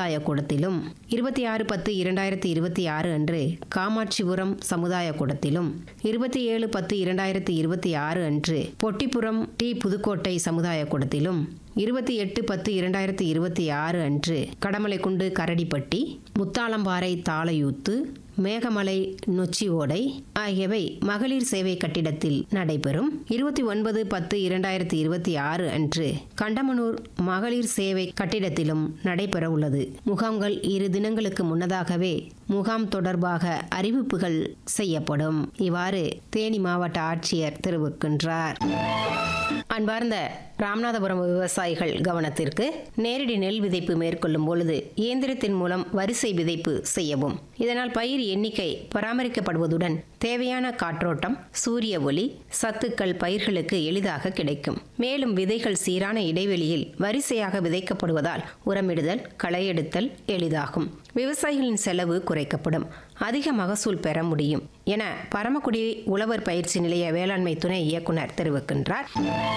சமுதாய கூடத்திலும் இருபத்தி ஆறு பத்து இரண்டாயிரத்தி இருபத்தி ஆறு அன்று காமாட்சிபுரம் சமுதாய கூடத்திலும் இருபத்தி ஏழு பத்து இரண்டாயிரத்தி இருபத்தி ஆறு அன்று பொட்டிப்புறம் டி புதுக்கோட்டை சமுதாய கூடத்திலும் இருபத்தி எட்டு பத்து இரண்டாயிரத்தி இருபத்தி ஆறு அன்று கடமலைக்குண்டு கரடிப்பட்டி முத்தாளம்பாறை தாளையூத்து மேகமலை நொச்சி ஓடை ஆகியவை மகளிர் சேவை கட்டிடத்தில் நடைபெறும் இருபத்தி ஒன்பது பத்து இரண்டாயிரத்தி இருபத்தி ஆறு அன்று கண்டமனூர் மகளிர் சேவை கட்டிடத்திலும் நடைபெற உள்ளது முகாம்கள் இரு தினங்களுக்கு முன்னதாகவே முகாம் தொடர்பாக அறிவிப்புகள் செய்யப்படும் இவ்வாறு தேனி மாவட்ட ஆட்சியர் தெரிவிக்கின்றார் அன்பார்ந்த ராமநாதபுரம் விவசாயிகள் கவனத்திற்கு நேரடி நெல் விதைப்பு மேற்கொள்ளும் பொழுது இயந்திரத்தின் மூலம் வரிசை விதைப்பு செய்யவும் இதனால் பயிர் எண்ணிக்கை பராமரிக்கப்படுவதுடன் தேவையான காற்றோட்டம் சூரிய ஒளி சத்துக்கள் பயிர்களுக்கு எளிதாக கிடைக்கும் மேலும் விதைகள் சீரான இடைவெளியில் வரிசையாக விதைக்கப்படுவதால் உரமிடுதல் களையெடுத்தல் எளிதாகும் விவசாயிகளின் செலவு குறைக்கப்படும் அதிக மகசூல் பெற முடியும் என பரமக்குடி உழவர் பயிற்சி நிலைய வேளாண்மை துணை இயக்குனர் தெரிவிக்கின்றார்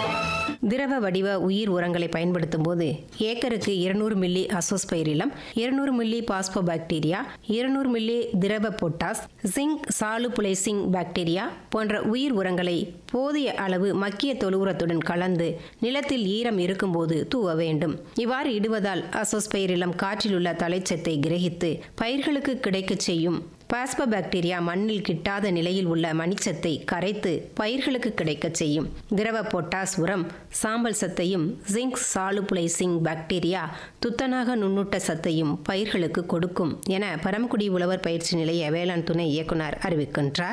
திரவ வடிவ உயிர் உரங்களை பயன்படுத்தும் போது ஏக்கருக்கு இருநூறு மில்லி அசோஸ்பைரிலம் இருநூறு மில்லி பாஸ்போ பாக்டீரியா இருநூறு மில்லி திரவ பொட்டாஸ் ஜிங்க் சாலுபுலைசிங் பாக்டீரியா போன்ற உயிர் உரங்களை போதிய அளவு மக்கிய தொழுவுரத்துடன் கலந்து நிலத்தில் ஈரம் இருக்கும்போது தூவ வேண்டும் இவ்வாறு இடுவதால் அசோஸ்பைரிலம் காற்றில் உள்ள தலைச்சத்தை கிரகித்து பயிர்களுக்கு கிடைக்கச் செய்யும் பாஸ்போ பாக்டீரியா மண்ணில் கிட்டாத நிலையில் உள்ள மணிச்சத்தை கரைத்து பயிர்களுக்கு கிடைக்கச் செய்யும் திரவ பொட்டாஸ் உரம் சாம்பல் சத்தையும் ஜிங்க் சாலுபுலைசிங் பாக்டீரியா துத்தநாக நுண்ணூட்ட சத்தையும் பயிர்களுக்கு கொடுக்கும் என பரமக்குடி உழவர் பயிற்சி நிலைய வேளாண் துணை இயக்குனர் அறிவிக்கின்றார்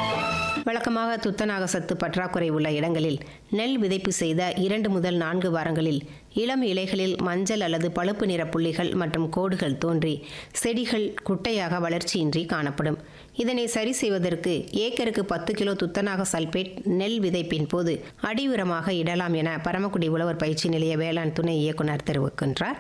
வழக்கமாக துத்தநாக சத்து பற்றாக்குறை உள்ள இடங்களில் நெல் விதைப்பு செய்த இரண்டு முதல் நான்கு வாரங்களில் இளம் இலைகளில் மஞ்சள் அல்லது பழுப்பு நிற புள்ளிகள் மற்றும் கோடுகள் தோன்றி செடிகள் குட்டையாக வளர்ச்சியின்றி காணப்படும் இதனை சரி செய்வதற்கு ஏக்கருக்கு பத்து கிலோ துத்தநாக சல்பேட் நெல் விதைப்பின் போது அடி உரமாக இடலாம் என பரமக்குடி உழவர் பயிற்சி நிலைய வேளாண் துணை இயக்குனர் தெரிவிக்கின்றார்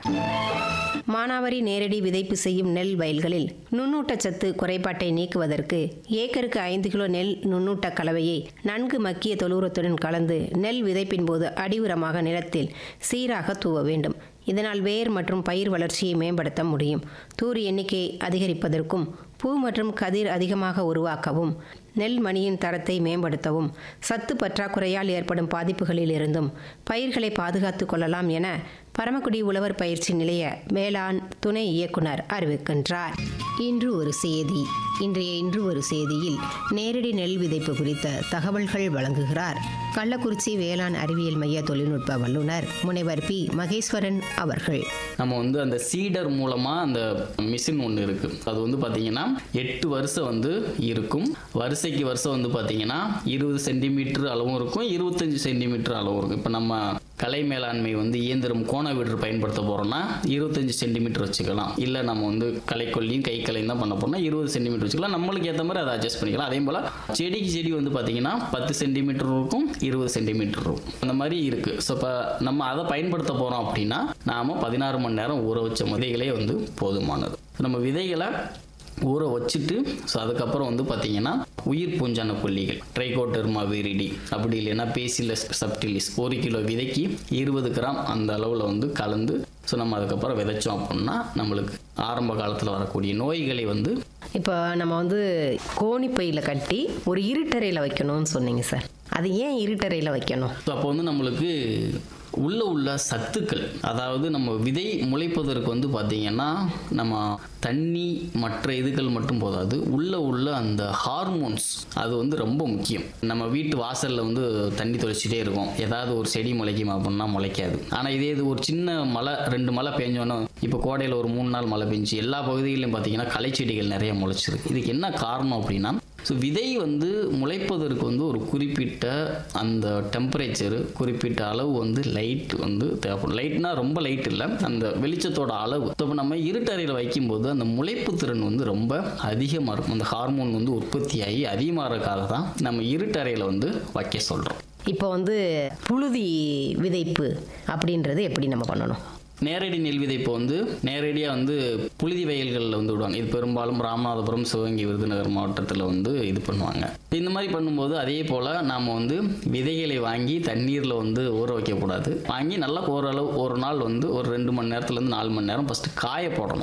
மானாவாரி நேரடி விதைப்பு செய்யும் நெல் வயல்களில் நுண்ணூட்டச்சத்து குறைபாட்டை நீக்குவதற்கு ஏக்கருக்கு ஐந்து கிலோ நெல் நுண்ணூட்ட கலவையை நன்கு மக்கிய தொழுவுரத்துடன் கலந்து நெல் விதைப்பின் போது அடி உரமாக நிலத்தில் சீராக தூவ வேண்டும் இதனால் வேர் மற்றும் பயிர் வளர்ச்சியை மேம்படுத்த முடியும் தூர் எண்ணிக்கையை அதிகரிப்பதற்கும் பூ மற்றும் கதிர் அதிகமாக உருவாக்கவும் நெல் மணியின் தரத்தை மேம்படுத்தவும் சத்து பற்றாக்குறையால் ஏற்படும் பாதிப்புகளில் இருந்தும் பயிர்களை பாதுகாத்துக் கொள்ளலாம் என பரமக்குடி உழவர் பயிற்சி நிலைய வேளாண் துணை இயக்குனர் அறிவிக்கின்றார் இன்று ஒரு செய்தி இன்றைய இன்று ஒரு செய்தியில் நேரடி நெல் விதைப்பு குறித்த தகவல்கள் வழங்குகிறார் கள்ளக்குறிச்சி வேளாண் அறிவியல் மைய தொழில்நுட்ப வல்லுநர் முனைவர் பி மகேஸ்வரன் அவர்கள் நம்ம வந்து அந்த சீடர் மூலமாக அந்த மிஷின் ஒன்று இருக்குது அது வந்து பார்த்தீங்கன்னா எட்டு வருஷம் வந்து இருக்கும் வரிசைக்கு வருஷம் வந்து பார்த்தீங்கன்னா இருபது சென்டிமீட்டர் அளவும் இருக்கும் இருபத்தஞ்சி சென்டிமீட்டர் அளவும் இருக்கும் இப்போ நம்ம கலை மேலாண்மை வந்து இயந்திரம் கோண வீடர் பயன்படுத்த போகிறோம்னா இருபத்தஞ்சி சென்டிமீட்டர் வச்சுக்கலாம் இல்லை நம்ம வந்து களைக்கொல்லியும் கை கலையும் தான் பண்ண போறோம்னா இருபது சென்டிமீட்டர் வச்சுக்கலாம் நம்மளுக்கு ஏற்ற மாதிரி அதை அட்ஜஸ்ட் பண்ணிக்கலாம் அதே போல் செடிக்கு செடி வந்து பார்த்தீங்கன்னா பத்து சென்டிமீட்டர் இருக்கும் இருபது சென்டிமீட்டர் இருக்கும் அந்த மாதிரி இருக்குது ஸோ இப்போ நம்ம அதை பயன்படுத்த போகிறோம் அப்படின்னா நாம் பதினாறு மணி நேரம் ஊற வச்ச விதைகளே வந்து போதுமானது நம்ம விதைகளை ஊற வச்சுட்டு ஸோ அதுக்கப்புறம் வந்து பார்த்தீங்கன்னா உயிர் பூஞ்சான கொல்லிகள் ட்ரைகோட்டர்மா விரிடி அப்படி இல்லைன்னா பேசிலஸ் சப்டிலிஸ் ஒரு கிலோ விதைக்கு இருபது கிராம் அந்த அளவில் வந்து கலந்து ஸோ நம்ம அதுக்கப்புறம் விதைச்சோம் அப்படின்னா நம்மளுக்கு ஆரம்ப காலத்தில் வரக்கூடிய நோய்களை வந்து இப்போ நம்ம வந்து கோணிப்பையில் கட்டி ஒரு இருட்டறையில் வைக்கணும்னு சொன்னீங்க சார் அது ஏன் இருட்டறையில் வைக்கணும் ஸோ அப்போ வந்து நம்மளுக்கு உள்ள உள்ள சத்துக்கள் அதாவது நம்ம விதை முளைப்பதற்கு வந்து பார்த்திங்கன்னா நம்ம தண்ணி மற்ற இதுகள் மட்டும் போதாது உள்ள உள்ள அந்த ஹார்மோன்ஸ் அது வந்து ரொம்ப முக்கியம் நம்ம வீட்டு வாசலில் வந்து தண்ணி தொலைச்சிட்டே இருக்கும் ஏதாவது ஒரு செடி முளைக்கும் அப்படின்னா முளைக்காது ஆனால் இதே இது ஒரு சின்ன மழை ரெண்டு மழை பெஞ்சோன்னா இப்போ கோடையில் ஒரு மூணு நாள் மழை பெஞ்சு எல்லா பகுதிகளிலும் பார்த்தீங்கன்னா களைச்செடிகள் நிறைய முளைச்சிருக்கு இதுக்கு என்ன காரணம் அப்படின்னா ஸோ விதை வந்து முளைப்பதற்கு வந்து ஒரு குறிப்பிட்ட அந்த டெம்பரேச்சரு குறிப்பிட்ட அளவு வந்து லைட் வந்து தேவைப்படும் லைட்னா ரொம்ப லைட் இல்லை அந்த வெளிச்சத்தோட அளவு ஸோ இப்போ நம்ம இருட்டறையில் வைக்கும்போது அந்த முளைப்பு திறன் வந்து ரொம்ப அதிகமாக இருக்கும் அந்த ஹார்மோன் வந்து உற்பத்தியாகி அதிகமாகறதுக்காக தான் நம்ம இருட்டறையில் வந்து வைக்க சொல்கிறோம் இப்போ வந்து புழுதி விதைப்பு அப்படின்றது எப்படி நம்ம பண்ணணும் நேரடி நெல் விதைப்பு வந்து நேரடியாக வந்து புழுதி வயல்களில் வந்து விடுவாங்க இது பெரும்பாலும் ராமநாதபுரம் சிவகங்கை விருதுநகர் மாவட்டத்தில் வந்து இது பண்ணுவாங்க இந்த மாதிரி பண்ணும்போது அதே போல் நாம் வந்து விதைகளை வாங்கி தண்ணீரில் வந்து ஊற வைக்கக்கூடாது வாங்கி நல்லா ஓரளவு ஒரு நாள் வந்து ஒரு ரெண்டு மணி நேரத்துலேருந்து நாலு மணி நேரம் ஃபஸ்ட்டு காய போடணும்